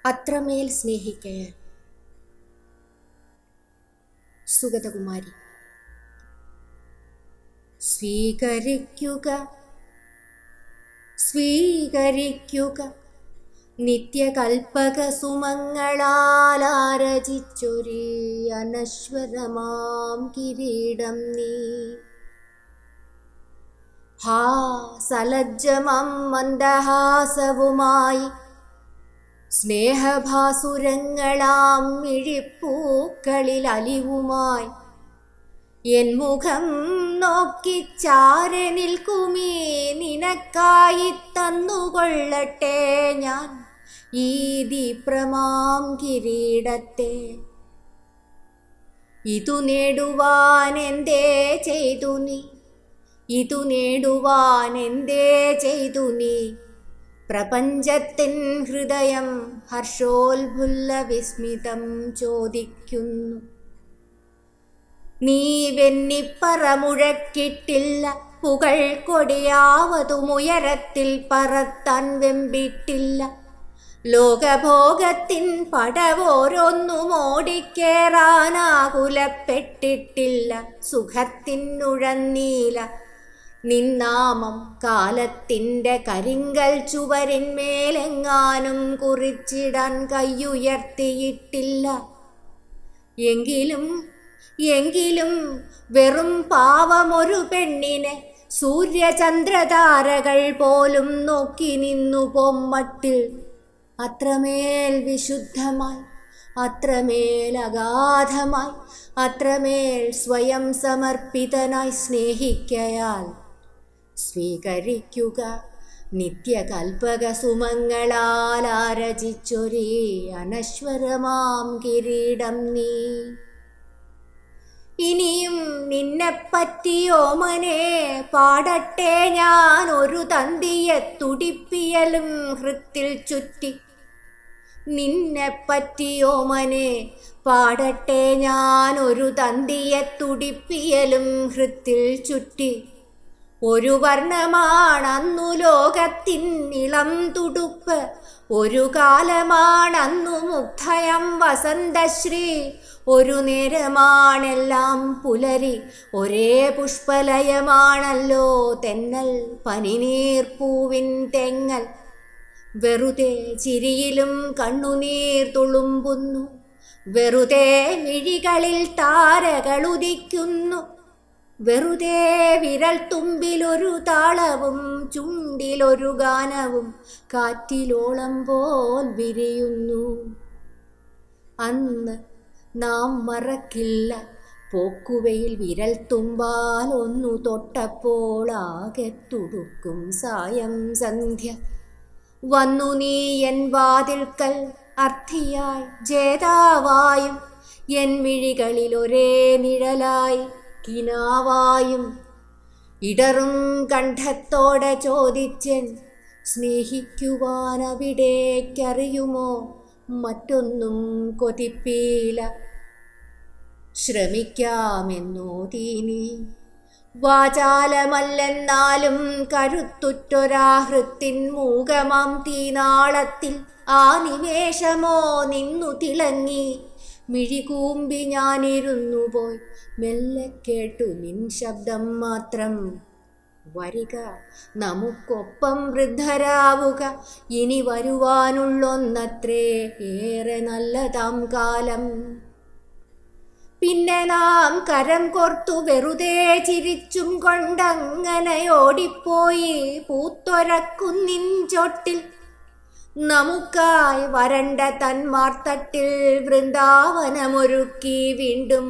അത്രമേൽ സ്നേഹിക്കയാൽ സുഗതകുമാരി സ്വീകരിക്കുക സ്വീകരിക്കുക നിത്യകൽപ്പക സുമങ്ങളാൽ ആരചിച്ചൊരീ അനശ്വരമാം കിരീടം നീ ഹാ സലജ്ജമം മന്ദഹാസവുമായി സ്നേഹഭാസുരങ്ങളാം മിഴിപ്പൂക്കളിൽ അലിവുമായി എൻ മുഖം നോക്കി ചാരെ നിൽക്കുമേ നിനക്കായി തന്നുകൊള്ളട്ടെ ഞാൻ ഈ ദീപ്രമാം കിരീടത്തെ ഇതു നേടുവാൻ എന്തേ ചെയ്തു നീ ഇതു നേടുവാൻ എന്തേ ചെയ്തു നീ പ്രപഞ്ചത്തിൻ ഹൃദയം ഹർഷോത്ഫുല്ല വിസ്മിതം ചോദിക്കുന്നു നീ വെന്നിപ്പറ മുഴക്കിട്ടില്ല പുകൾ കൊടിയാവതുമുയരത്തിൽ പറത്താൻ വെമ്പിട്ടില്ല ലോകഭോഗത്തിൻ പടവോരൊന്നും ഓടിക്കേറാനാകുലപ്പെട്ടിട്ടില്ല സുഖത്തിനുഴന്നീല നിന്നാമം കാലത്തിൻ്റെ കരിങ്കൽ ചുവരിന്മേലെങ്ങാനും കുറിച്ചിടാൻ കൈയുയർത്തിയിട്ടില്ല എങ്കിലും എങ്കിലും വെറും പാവമൊരു പെണ്ണിനെ സൂര്യചന്ദ്രതാരകൾ പോലും നോക്കി നിന്നു പൊമ്മട്ടിൽ അത്രമേൽ വിശുദ്ധമായി അത്രമേൽ അഗാധമായി അത്രമേൽ സ്വയം സമർപ്പിതനായി സ്നേഹിക്കയാൽ സ്വീകരിക്കുക നിത്യകൽപ്പക സുമങ്ങളാൽ ആരചിച്ചൊരേ അനശ്വരമാം കിരീടം നീ ഇനിയും നിന്നെപ്പറ്റിയോ മനെ പാടട്ടെ ഞാൻ ഒരു തന്തിയെ തുടിപ്പിയലും ഹൃത്തിൽ ചുറ്റി നിന്നെപ്പറ്റിയോ മനെ പാടട്ടെ ഞാൻ ഒരു തന്തിയെ തുടിപ്പിയലും ഹൃത്തിൽ ചുറ്റി ഒരു വർണ്ണമാണന്നു ലോകത്തിൻ ഇളം തുടുപ്പ് ഒരു കാലമാണന്നു മുഗ്ധയം വസന്തശ്രീ ഒരു നേരമാണെല്ലാം പുലരി ഒരേ പുഷ്പലയമാണല്ലോ തെന്നൽ പനിനീർപ്പൂവിൻ തെങ്ങൽ വെറുതെ ചിരിയിലും കണ്ണുനീർ തുളുമ്പുന്നു വെറുതെ മിഴികളിൽ താരകളുദിക്കുന്നു വെറുതെ വിരൽ തുമ്പിലൊരു താളവും ചുണ്ടിലൊരു ഗാനവും കാറ്റിലോളം പോൽ വിരിയുന്നു അന്ന് നാം മറക്കില്ല പോക്കുവയിൽ വിരൽ തുമ്പാൽ ഒന്നു തൊട്ടപ്പോൾ ആകെ തുടുക്കും സായം സന്ധ്യ വന്നു നീ എൻ വാതിൽക്കൽ അർത്ഥിയായി ജേതാവായും എൻ മിഴികളിൽ ഒരേ നിഴലായി കിനാവായും ഇടറും കണ്ഠത്തോടെ ചോദിച്ചൻ സ്നേഹിക്കുവാൻ അവിടേക്കറിയുമോ മറ്റൊന്നും കൊതിപ്പീല ശ്രമിക്കാമെന്നോതീ നീ വാചാലമല്ലെന്നാലും കരുത്തുറ്റൊരാഹൃത്തിൻ മൂകമാം തീനാളത്തിൽ ആ നിമേഷമോ നിന്നു തിളങ്ങി മിഴികൂമ്പി ഞാനിരുന്നു പോയി മെല്ലെ കേട്ടു നിൻ ശബ്ദം മാത്രം വരിക നമുക്കൊപ്പം വൃദ്ധരാവുക ഇനി വരുവാനുള്ളൊന്നത്രേ ഏറെ നല്ലതാം കാലം പിന്നെ നാം കരം കോർത്തു വെറുതെ ചിരിച്ചും കൊണ്ടങ്ങനെ ഓടിപ്പോയി പൂത്തൊരക്കുന്നിൻ ചോട്ടിൽ നമുക്കായി വരണ്ട തന്മാർത്തട്ടിൽ വൃന്ദാവനമൊരുക്കി വീണ്ടും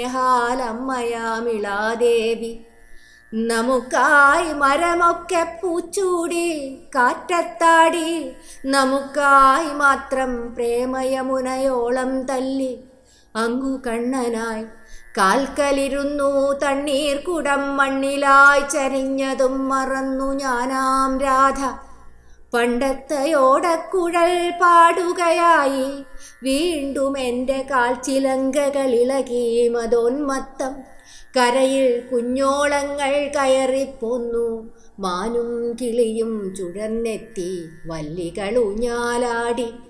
സ്നേഹാലമ്മയാമിളാദേവി നമുക്കായി മരമൊക്കെ പൂച്ചൂടി കാറ്റത്താടി നമുക്കായി മാത്രം പ്രേമയമുനയോളം തല്ലി അങ്ങു കണ്ണനായി കാൽക്കലിരുന്നു തണ്ണീർ കുടം മണ്ണിലായി ചരിഞ്ഞതും മറന്നു ഞാനാം രാധ പണ്ടത്തെയോടക്കുഴൽ പാടുകയായി വീണ്ടും എൻ്റെ കാൽച്ചിലങ്കകളിളകി മതോന്മത്തം കരയിൽ കുഞ്ഞോളങ്ങൾ കയറിപ്പോന്നു മാനും കിളിയും ചുഴന്നെത്തി വല്ലികളൂഞ്ഞാലാടി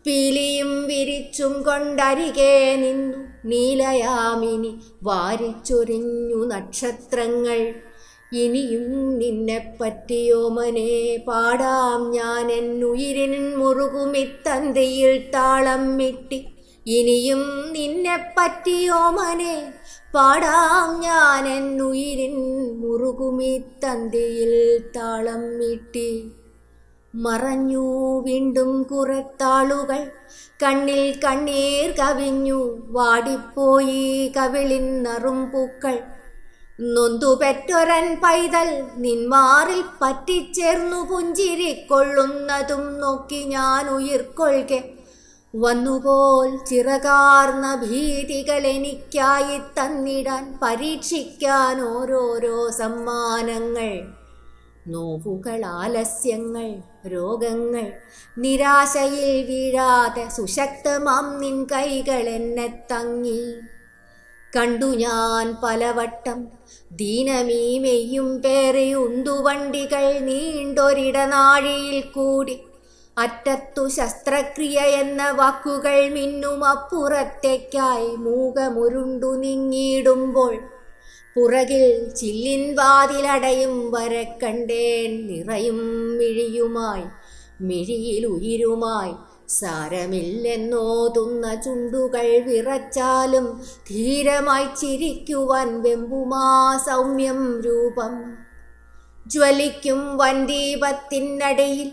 പീലിയും വിരിച്ചും കൊണ്ടരികെ നിന്നു നീലയാമിനി വാരിച്ചൊരിഞ്ഞു നക്ഷത്രങ്ങൾ ഇനിയും നിന്നെ പറ്റിയോമനെ പാടാം ഞാൻ എന്നുയിരിൻ മുറുകുമിത്തന്തിയിൽ താളം മിട്ടി ഇനിയും നിന്നെ പറ്റിയോമനെ പാടാം ഞാൻ എന്നുയിരിൻ മുറുകുമിത്തന്തിയിൽ താളം മിട്ടി മറഞ്ഞു വീണ്ടും കുറത്താളുകൾ കണ്ണിൽ കണ്ണീർ കവിഞ്ഞു വാടിപ്പോയി കവിളിൻ നറുംപൂക്കൾ നൊന്തു പെറ്റൊരൻ പൈതൽ നിന്മാറിൽ പറ്റിച്ചേർന്നു പുഞ്ചിരിക്കൊള്ളുന്നതും നോക്കി ഞാൻ ഉയിർക്കൊള്ളുക വന്നുപോൽ ചിറകാർന്ന ഭീതികൾ എനിക്കായി തന്നിടാൻ പരീക്ഷിക്കാൻ ഓരോരോ സമ്മാനങ്ങൾ നോവുകൾ ആലസ്യങ്ങൾ രോഗങ്ങൾ നിരാശയിൽ വീഴാതെ സുശക്തമാം നിൻ കൈകൾ എന്നെ തങ്ങി കണ്ടു ഞാൻ പലവട്ടം ദീനമീമെയ്യും പേരെ ഉന്തുവണ്ടികൾ നീണ്ടൊരിടനാഴിയിൽ കൂടി അറ്റത്തു ശസ്ത്രക്രിയ എന്ന വാക്കുകൾ മിന്നും അപ്പുറത്തേക്കായി മൂകമുരുണ്ടു നീങ്ങിയിടുമ്പോൾ പുറകിൽ ചില്ലിൻ വാതിലടയും വരെ കണ്ടേൻ നിറയും മിഴിയുമായി മിഴിയിൽ ഉയിരുമായി സാരമില്ലെന്നോതുന്ന ചുണ്ടുകൾ വിറച്ചാലും ധീരമായി ചിരിക്കുവാൻ വെമ്പുമാ സൗമ്യം രൂപം ജ്വലിക്കും വൻദീപത്തിനടിയിൽ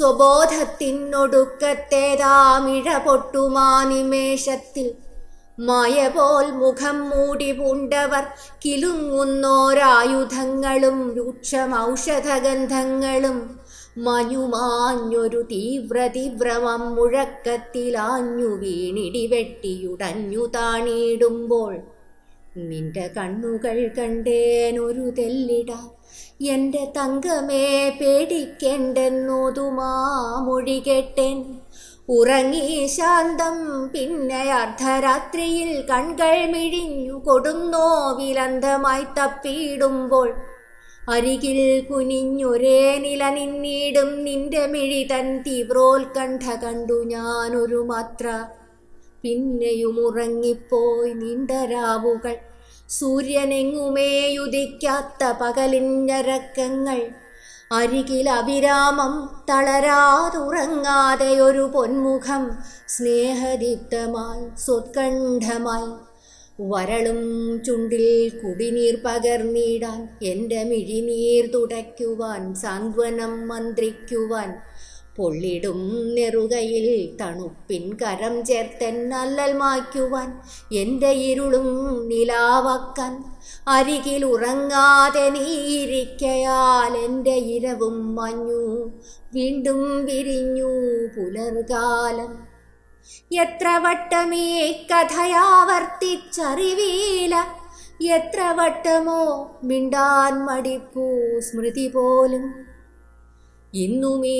സ്വബോധത്തിനൊടുക്കത്തേതാമിഴ പൊട്ടുമാ നിമേഷത്തിൽ മായ പോൽ മുഖം മൂടി പൂണ്ടവർ കിലുങ്ങുന്നോരായുധങ്ങളും രൂക്ഷമൗഷധഗന്ധങ്ങളും മഞ്ഞുമാഞ്ഞൊരു തീവ്ര തീവ്രമം മുഴക്കത്തിലാഞ്ഞു വീണിടി വെട്ടിയുടഞ്ഞു താണിടുമ്പോൾ നിന്റെ കണ്ണുകൾ കണ്ടേനൊരു തെല്ലിട എന്റെ തങ്കമേ പേടിക്കേണ്ടെന്നോതുമാ മൊഴി കേട്ടേൻ ഉറങ്ങി ശാന്തം പിന്നെ അർദ്ധരാത്രിയിൽ കൺകൾ മിഴിഞ്ഞു കൊടുന്നോ വിലന്തമായി തപ്പിയിടുമ്പോൾ അരികിൽ കുനിഞ്ഞൊരേ നില നിന്നിടും നിന്റെ മിഴി തൻ തീവ്രോത്കണ്ഠ കണ്ടു ഞാനൊരു മാത്ര പിന്നെയും ഉറങ്ങിപ്പോയി നീണ്ട രാവുകൾ സൂര്യനെങ്ങുമേയുദിക്കാത്ത പകലിഞ്ഞരക്കങ്ങൾ അരികിൽ അവിരാമം തളരാതുറങ്ങാതെ ഒരു പൊന്മുഖം സ്നേഹദീപ്തമായി സ്വത്കണ്ഠമായി വരളും ചുണ്ടിൽ കുടിനീർ പകർന്നിടാൻ എൻ്റെ മിഴിനീർ തുടയ്ക്കുവാൻ സാന്ത്വനം മന്ത്രിക്കുവാൻ പൊള്ളിടും നെറുകയിൽ തണുപ്പിൻ കരം ചേർത്തെന്നല്ലൽ മായ്ക്കുവാൻ എൻ്റെ ഇരുളും നിലാവാക്കാൻ അരികിൽ ഉറങ്ങാതെ നീയിരിക്കയാൽ എൻ്റെ ഇരവും മഞ്ഞു വീണ്ടും വിരിഞ്ഞു പുലർകാലം എത്ര വട്ടമേ കഥയാവർത്തിച്ചറിവീല എത്ര വട്ടമോ മിണ്ടാൻ മടിപ്പൂ സ്മൃതി പോലും ഇന്നുമീ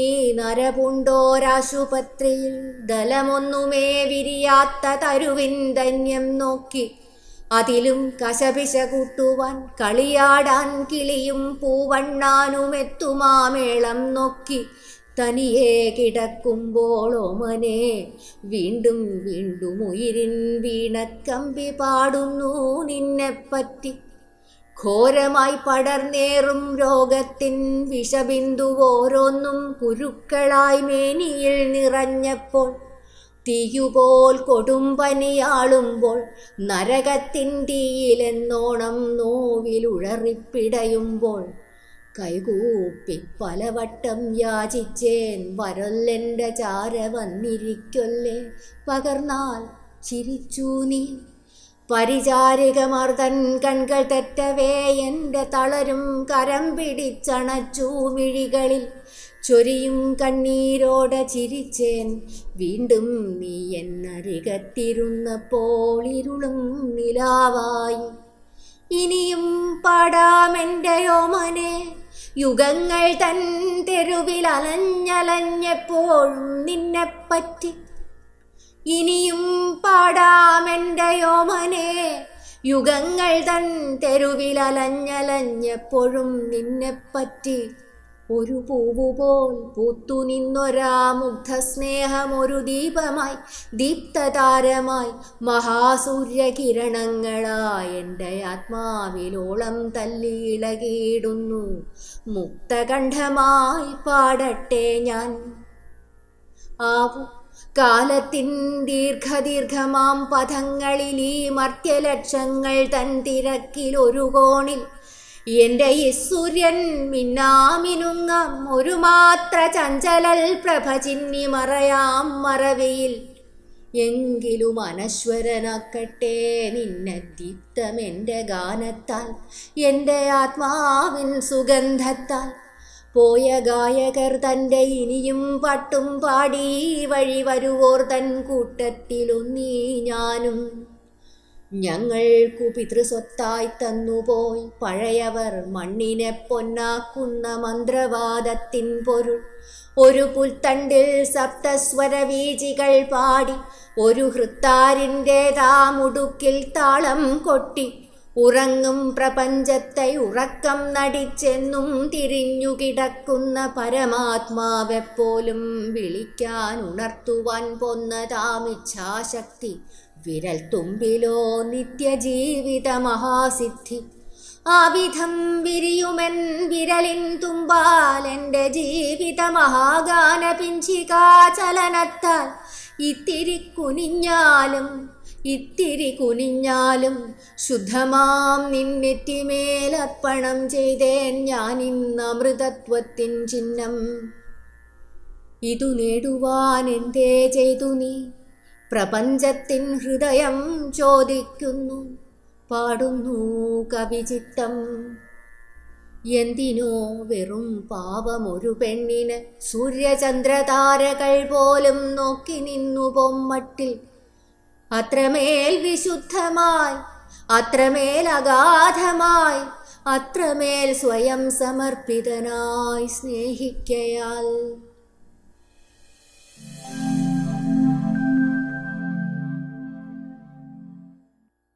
നരപുണ്ടോരാശുപത്രിയിൽ ദലമൊന്നുമേ വിരിയാത്ത തരുവിൻ ധന്യം നോക്കി അതിലും കശപിശ കൂട്ടുവാൻ കളിയാടാൻ കിളിയും പൂവണ്ണാനുമെത്തുമാമേളം നോക്കി തനിയെ കിടക്കുമ്പോൾ ഓമനെ വീണ്ടും വീണ്ടും ഉയിരിൻ വീണക്കമ്പി പാടുന്നു നിന്നെപ്പറ്റി ഘോരമായി പടർന്നേറും രോഗത്തിൻ വിഷബിന്ദു ഓരോന്നും കുരുക്കളായി മേനിയിൽ നിറഞ്ഞപ്പോൾ തീയുപോൽ കൊടുമ്പനിയാളുമ്പോൾ നരകത്തിൻ തീയിലെന്നോണം നോവിലുഴറിപ്പിടയുമ്പോൾ കൈകൂപ്പി പലവട്ടം യാചിച്ചേൻ വരല്ലെൻ്റെ ചാര വന്നിരിക്കൊല്ലേ പകർന്നാൽ ചിരിച്ചു നീ പരിചാരികമർദ്ദൻ കൺകൾ തെറ്റവേ എൻ്റെ തളരും കരം പിടിച്ചണച്ചു മിഴികളിൽ ചൊരിയും കണ്ണീരോടെ ചിരിച്ചേൻ വീണ്ടും നീ എന്നരികത്തിരുന്നപ്പോൾ ഇരുളും നിലാവായി ഇനിയും പാടാമെൻ്റെ യോമനെ യുഗങ്ങൾ തൻ തെരുവിൽ അലഞ്ഞലഞ്ഞെപ്പോഴും നിന്നെപ്പറ്റി ഇനിയും പാടാമെൻ്റെ യോമനെ യുഗങ്ങൾ തൻ തെരുവിൽ അലഞ്ഞലഞ്ഞെപ്പോഴും നിന്നെപ്പറ്റി ഒരു പൂവുപോൽ പൂത്തു നിന്നൊരാ മുഗ്ധസ്നേഹമൊരു ദീപമായി ദീപ്തതാരമായി മഹാസൂര്യകിരണങ്ങളായി എൻ്റെ ആത്മാവിലോളം തല്ലിയിളകിയിടുന്നു മുക്തകണ്ഠമായി പാടട്ടെ ഞാൻ ആവു കാലത്തിൻ ദീർഘദീർഘമാം പഥങ്ങളിൽ ഈ മർത്യലക്ഷങ്ങൾ തൻ തിരക്കിൽ ഒരു കോണിൽ എന്റെ ഈ സൂര്യൻ മിന്നാമിനുങ്ങാം ഒരു മാത്ര ചഞ്ചലൽ പ്രഭ ചിന്നി മറയാം മറവയിൽ എങ്കിലും അനശ്വരനാക്കട്ടെ നിന്നെ ദീപ്തം എൻ്റെ ഗാനത്താൽ എൻ്റെ ആത്മാവിൻ സുഗന്ധത്താൽ പോയ ഗായകർ തൻ്റെ ഇനിയും പാട്ടും പാടി വഴി വരുവോർ തൻ കൂട്ടത്തിലൊന്നീ ഞാനും ഞങ്ങൾക്കു പിതൃസ്വത്തായി തന്നുപോയി പഴയവർ മണ്ണിനെ പൊന്നാക്കുന്ന മന്ത്രവാദത്തിൻ പൊരുൾ ഒരു പുൽത്തണ്ടിൽ സപ്തസ്വരവീചികൾ പാടി ഒരു ഹൃത്താരിൻ്റെ താമുടുക്കിൽ താളം കൊട്ടി ഉറങ്ങും പ്രപഞ്ചത്തെ ഉറക്കം നടിച്ചെന്നും തിരിഞ്ഞു കിടക്കുന്ന പരമാത്മാവെപ്പോലും വിളിക്കാൻ ഉണർത്തുവാൻ പൊന്നതാമിച്ഛാശക്തി വിരൽ തുമ്പിലോ നിത്യജീവിത മഹാസിദ്ധി ആവിധം വിരിയുമെൻ വിരലിൻ തുമ്പാൽ എൻ്റെ ജീവിത മഹാഗാന പിഞ്ചികാചലനത്താൽ ഇത്തിരി കുനിഞ്ഞാലും ഇത്തിരി കുനിഞ്ഞാലും ശുദ്ധമാം നിന്നെറ്റിമേലർപ്പണം ചെയ്തേൻ ഞാൻ ഇന്ന് അമൃതത്വത്തിൻ ചിഹ്നം ഇതു നേടുവാൻ എന്തേ ചെയ്തു നീ പ്രപഞ്ചത്തിൻ ഹൃദയം ചോദിക്കുന്നു പാടുന്നു കവിചിത്തം എന്തിനോ വെറും പാവമൊരു പെണ്ണിന് സൂര്യചന്ദ്രതാരകൾ പോലും നോക്കി നിന്നു പൊമ്മട്ടിൽ അത്രമേൽ വിശുദ്ധമായി അത്രമേൽ അഗാധമായി അത്രമേൽ സ്വയം സമർപ്പിതനായി സ്നേഹിക്കയാൽ